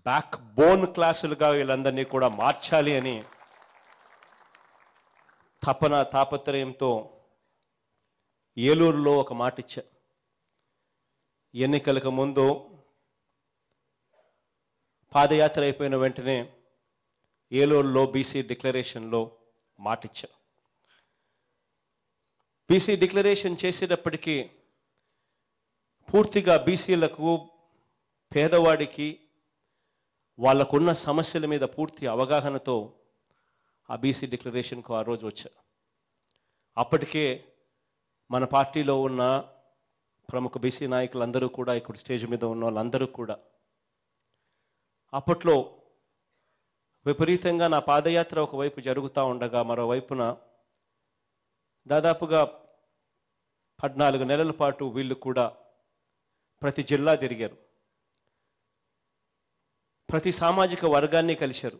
back bone క్లాసులుగా వీళ్ళందరినీ కూడా మార్చాలి అని తపన తాపత్రయంతో ఏలూరులో ఒక మాట ఇచ్చా ఎన్నికలకు ముందు పాదయాత్ర అయిపోయిన వెంటనే ఏలూరులో బీసీ డిక్లరేషన్లో మాటిచ్చా బీసీ డిక్లరేషన్ చేసేటప్పటికీ పూర్తిగా బీసీలకు పేదవాడికి వాళ్ళకున్న సమస్యల మీద పూర్తి అవగాహనతో ఆ బీసీ డిక్లరేషన్కు ఆ రోజు వచ్చా అప్పటికే మన పార్టీలో ఉన్న ప్రముఖ బీసీ నాయకులందరూ కూడా ఇక్కడ స్టేజ్ మీద ఉన్న వాళ్ళందరూ కూడా అప్పట్లో విపరీతంగా నా పాదయాత్ర ఒకవైపు జరుగుతూ ఉండగా మరోవైపున దాదాపుగా పద్నాలుగు నెలల పాటు వీళ్ళు కూడా ప్రతి జిల్లా తిరిగారు ప్రతి సామాజిక వర్గాన్ని కలిశారు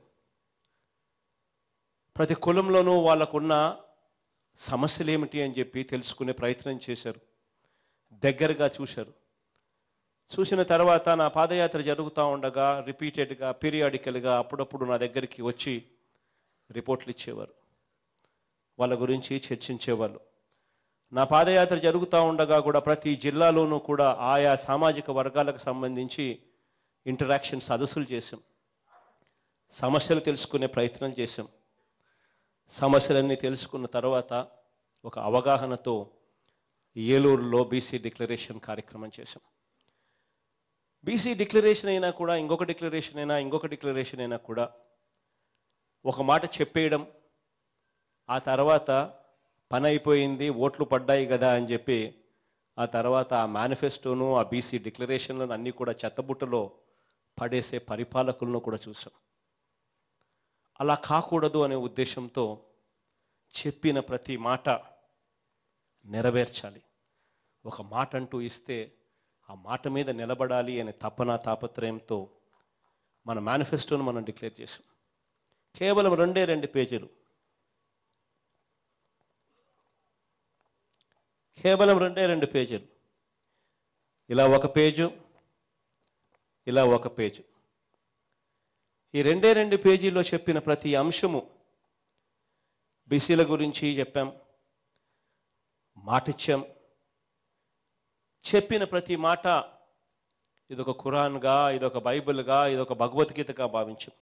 ప్రతి కులంలోనూ వాళ్ళకున్న సమస్యలు ఏమిటి అని చెప్పి తెలుసుకునే ప్రయత్నం చేశారు దగ్గరగా చూశారు చూసిన తర్వాత నా పాదయాత్ర జరుగుతూ ఉండగా రిపీటెడ్గా పీరియాడికల్గా అప్పుడప్పుడు నా దగ్గరికి వచ్చి రిపోర్ట్లు ఇచ్చేవారు వాళ్ళ గురించి చర్చించేవాళ్ళు నా పాదయాత్ర జరుగుతూ ఉండగా కూడా ప్రతి జిల్లాలోనూ కూడా ఆయా సామాజిక వర్గాలకు సంబంధించి ఇంటరాక్షన్ సదస్సులు చేశాం సమస్యలు తెలుసుకునే ప్రయత్నం చేశాం సమస్యలన్నీ తెలుసుకున్న తర్వాత ఒక అవగాహనతో ఏలూరులో బీసీ డిక్లరేషన్ కార్యక్రమం చేశాం బీసీ డిక్లరేషన్ అయినా కూడా ఇంకొక డిక్లరేషన్ అయినా ఇంకొక డిక్లరేషన్ అయినా కూడా ఒక మాట చెప్పేయడం ఆ తర్వాత పని అయిపోయింది ఓట్లు పడ్డాయి కదా అని చెప్పి ఆ తర్వాత ఆ మేనిఫెస్టోను ఆ బీసీ డిక్లరేషన్లను అన్నీ కూడా చెత్తబుట్టలో పడేసే పరిపాలకులను కూడా చూసాం అలా కాకూడదు అనే ఉద్దేశంతో చెప్పిన ప్రతి మాట నెరవేర్చాలి ఒక మాట అంటూ ఇస్తే ఆ మాట మీద నిలబడాలి అనే తపన తాపత్రయంతో మన మేనిఫెస్టోను మనం డిక్లేర్ చేసాం కేవలం రెండే రెండు పేజీలు కేవలం రెండే రెండు పేజీలు ఇలా ఒక పేజు ఇలా ఒక పేజు ఈ రెండే రెండు పేజీల్లో చెప్పిన ప్రతి అంశము బీసీల గురించి చెప్పాం మాటిచ్చాం చెప్పిన ప్రతి మాట ఇదొక ఖురాన్గా ఇదొక బైబిల్గా ఇదొక భగవద్గీతగా భావించాం